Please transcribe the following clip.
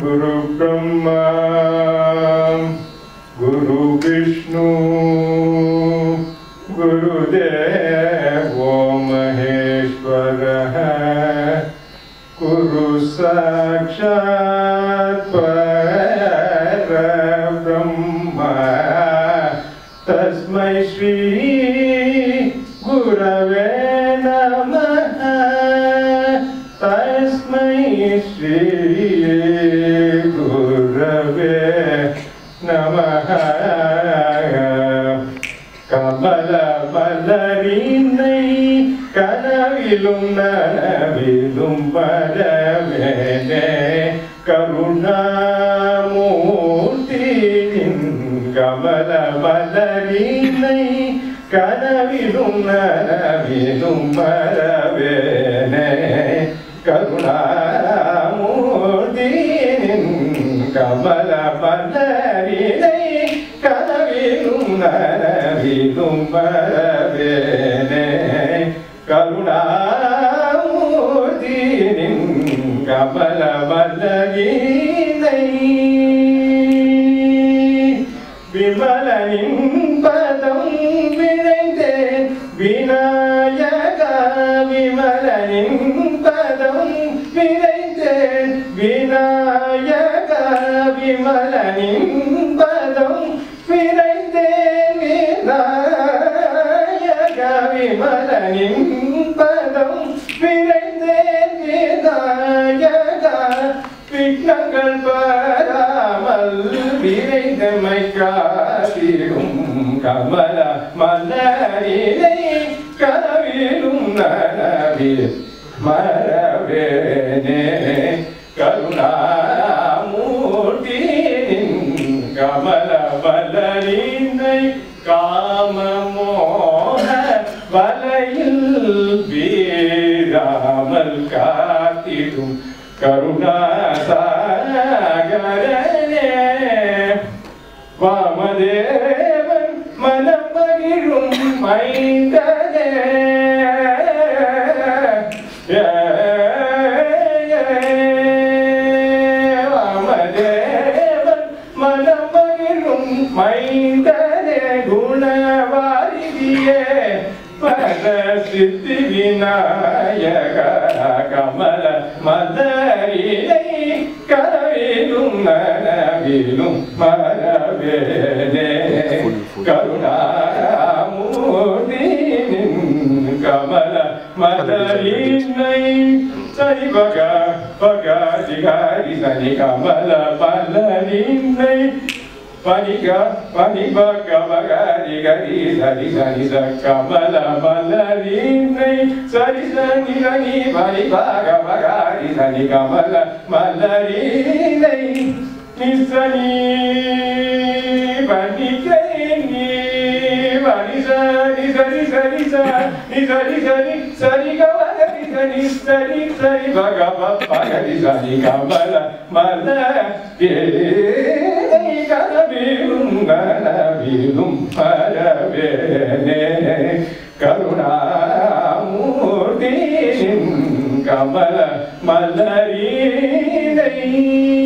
गुरु ब्रह्मा गुरु विष्णु गुरुदेवो महेश्वरः गुरु साक्षात् परब्रह्म तस्मै श्री गुरवे नमः तस्मै श्री गुरवे नमः கமல மலரினை கனவிலும் நனவிலும் பரவேனே கருணாமூர்த்தியின் கமல மலரினை கனவிலும் நனவிலும் பரவேனே கருணாமூர்த்தியின் கமல மலரினை கனவிலும் நனவிலும் பரவேனே கருணாமூர்த்தியின் கமல மலரினை விமலனின் பதம் விளைந்தேன் விநாயக விமலனின் பதம் விளைந்தேன் விநாயக விமலனின் பதம் விளைந்தேன் விநாயக விமலனின் பதம் விளைந்தேன் விநாயக விக்னங்கள் பெறாமல் விரைந்தமை காத்திடும் கமல மலரினை கனவிலும் நனவில் மரவேனே கருணாமூர்த்தியின் கமல மலரினை காமமோக வலையில் வீராமல் காத்திடும் கருணாசாகரனே வாமதேவன் மனம் மகிழும் மைந்தனே வாமதேவன் மனம் மகிழும் மைந்தனே குணவாரிதியே பர சித்தி விநாயக கமல மதரிலை கரவிலும் நனவிலும் மரவேனே கருணாமூர்த்தினின் கமல மதரினை சரி பக பக திகாரி சனி கமல மலரினை பனிக பனிபக பகரி கரி சரி சனி ச கமல மலரினை சரி சனி சனி பனிபக பகரி சனி கமல மலரினை நிசனி பனிகை நீ பனி சரி சரி சரி சரி சரி சரி சரி கமலரி சரி சரி சரி பக பகரி சனி கமல மலரினை கனவிலும் நனவிலும் பரவேனே கருணாமூர்த்தியின் கமல மலரினை